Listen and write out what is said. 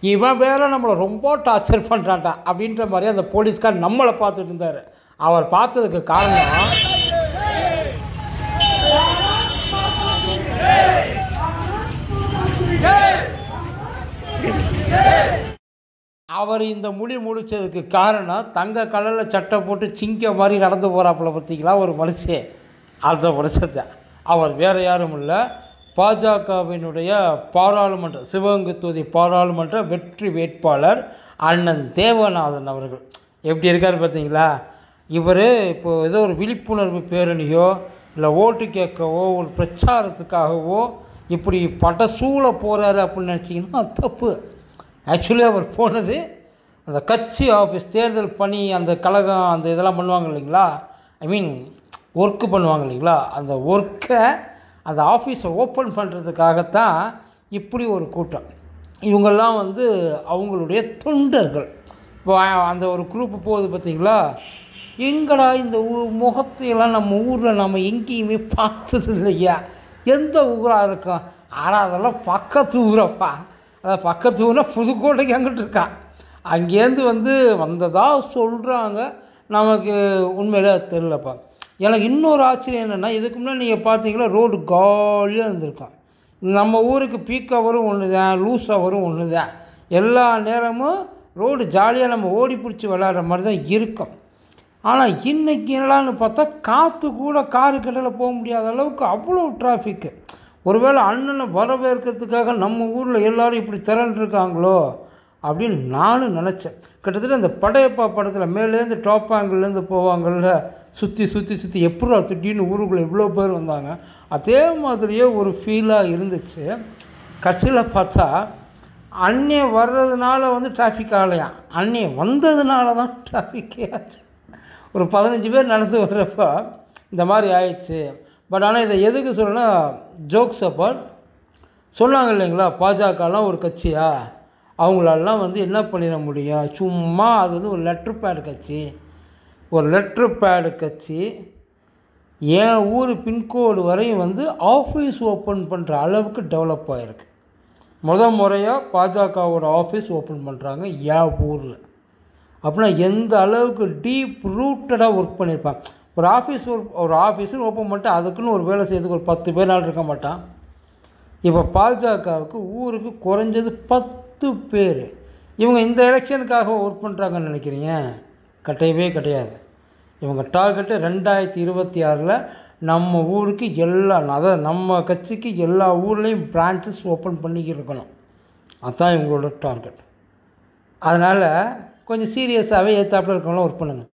இவன் வேற நம்மளை ரொம்ப டார்ச்சர் பண்ணுறான்டா அப்படின்ற மாதிரி அந்த போலீஸ்கார் நம்மளை பார்த்துட்டு இருந்தார் அவர் பார்த்ததுக்கு காரணம் அவர் இந்த முடி முடிச்சதுக்கு காரணம் தங்க கலரில் சட்டை போட்டு சிங்க மாதிரி நடந்து போகிறாப்புல பார்த்தீங்களா ஒரு மனுஷன் அந்த மனுஷன் தான் அவர் வேறு யாரும் இல்லை பாஜகவினுடைய பாராளுமன்ற சிவகங்கை தொகுதி பாராளுமன்ற வெற்றி வேட்பாளர் அண்ணன் தேவநாதன் அவர்கள் எப்படி இருக்கார் பார்த்தீங்களா இவர் இப்போ ஏதோ ஒரு விழிப்புணர்வு பேரணியோ இல்லை ஓட்டு கேட்கவோ ஒரு பிரச்சாரத்துக்காகவோ இப்படி படசூழ போகிறாரு அப்படின்னு நினச்சிங்கன்னா அது தப்பு ஆக்சுவலி அவர் போனது அந்த கட்சி ஆஃபீஸ் தேர்தல் பணி அந்த கழகம் அந்த இதெல்லாம் பண்ணுவாங்க இல்லைங்களா ஐ மீன் ஒர்க்கு பண்ணுவாங்க இல்லைங்களா அந்த ஒர்க்கை அந்த ஆஃபீஸை ஓப்பன் பண்ணுறதுக்காகத்தான் இப்படி ஒரு கூட்டம் இவங்கெல்லாம் வந்து அவங்களுடைய தொண்டர்கள் இப்போ அந்த ஒரு குரூப் போகுது பார்த்தீங்களா எங்கடா இந்த ஊ முகத்தையெல்லாம் நம்ம ஊரில் நம்ம எங்கேயுமே பார்த்தது இல்லையா எந்த ஊராக இருக்கும் ஆனால் அதெல்லாம் பக்கத்து ஊரப்பா அதான் பக்கத்து ஊர்னா புதுக்கோட்டைக்கு அங்கிட்டு இருக்கான் அங்கேருந்து வந்து வந்ததா சொல்கிறாங்க நமக்கு உண்மையிலே தெரிலப்பா எனக்கு இன்னொரு ஆச்சரியம் என்னென்னா இதுக்கு முன்னாடி நீங்கள் பார்த்தீங்களா ரோடு காலியாக இருந்திருக்கும் நம்ம ஊருக்கு பீக் ஹவரும் ஒன்று தான் லூஸ் ஹவரும் ஒன்று தான் எல்லா நேரமும் ரோடு ஜாலியாக நம்ம ஓடி பிடிச்சி விளாட்ற மாதிரி தான் இருக்கும் ஆனால் இன்றைக்கி என்னடான்னு பார்த்தா காற்று கூட காரு கடையில் போக முடியாத அளவுக்கு அவ்வளோ டிராஃபிக்கு ஒருவேளை அண்ணனை வரவேற்கிறதுக்காக நம்ம ஊரில் எல்லாரும் இப்படி திரண்டிருக்காங்களோ அப்படின்னு நானும் நினச்சேன் கிட்டத்தட்ட இந்த படையப்பா படத்தில் மேலேருந்து டாப் ஆங்கிள்லேருந்து போவாங்கள்ல சுற்றி சுற்றி சுற்றி எப்படா திடீர்னு ஊருக்குள்ளே இவ்வளோ பேர் வந்தாங்க அதே மாதிரியே ஒரு ஃபீலாக இருந்துச்சு கடைசியில் பார்த்தா அண்ணே வர்றதுனால வந்து டிராஃபிக் ஆகலையாம் அண்ணே வந்ததுனால தான் டிராஃபிக்கே ஆச்சு ஒரு பதினஞ்சு பேர் நடந்து வர்றப்போ இந்த மாதிரி ஆயிடுச்சு பட் ஆனால் இதை எதுக்கு சொல்கிறேன்னா ஜோக்ஸ் அப்பால் சொன்னாங்க இல்லைங்களா பாஜகலாம் ஒரு கட்சியா அவங்களாலாம் வந்து என்ன பண்ணிட முடியும் சும்மா அது வந்து ஒரு லெட்ரு பேடு கட்சி ஒரு லெட்ரு பேடு கட்சி என் ஊர் பின்கோடு வரையும் வந்து ஆஃபீஸ் ஓப்பன் பண்ணுற அளவுக்கு டெவலப் ஆகிருக்கு முத முறையாக பாஜகவோட ஆஃபீஸ் ஓப்பன் பண்ணுறாங்க என் ஊரில் அப்படின்னா எந்த அளவுக்கு டீப் ரூட்டடாக ஒர்க் பண்ணியிருப்பான் ஒரு ஆஃபீஸ் ஒர்க் ஒரு ஆஃபீஸுன்னு ஓப்பன் பண்ணிட்டு அதுக்குன்னு ஒரு வேலை செய்யறதுக்கு ஒரு பத்து பேர் நாள் இருக்க மாட்டான் இப்போ பாஜகவுக்கு ஊருக்கு குறைஞ்சது பத்து பேர் இவங்க இந்த எலெக்ஷனுக்காக ஒர்க் பண்ணுறாங்கன்னு நினைக்கிறீங்க கட்டையவே கிடையாது இவங்க டார்கெட்டு ரெண்டாயிரத்தி இருபத்தி ஆறில் நம்ம ஊருக்கு எல்லா அதாவது நம்ம கட்சிக்கு எல்லா ஊர்லேயும் பிரான்ச்சஸ் ஓப்பன் பண்ணிக்கி இருக்கணும் அதுதான் இவங்களோட டார்கெட் அதனால் கொஞ்சம் சீரியஸாகவே ஏற்றாப்புல இருக்கவங்களாம் ஒர்க் பண்ணுங்கள்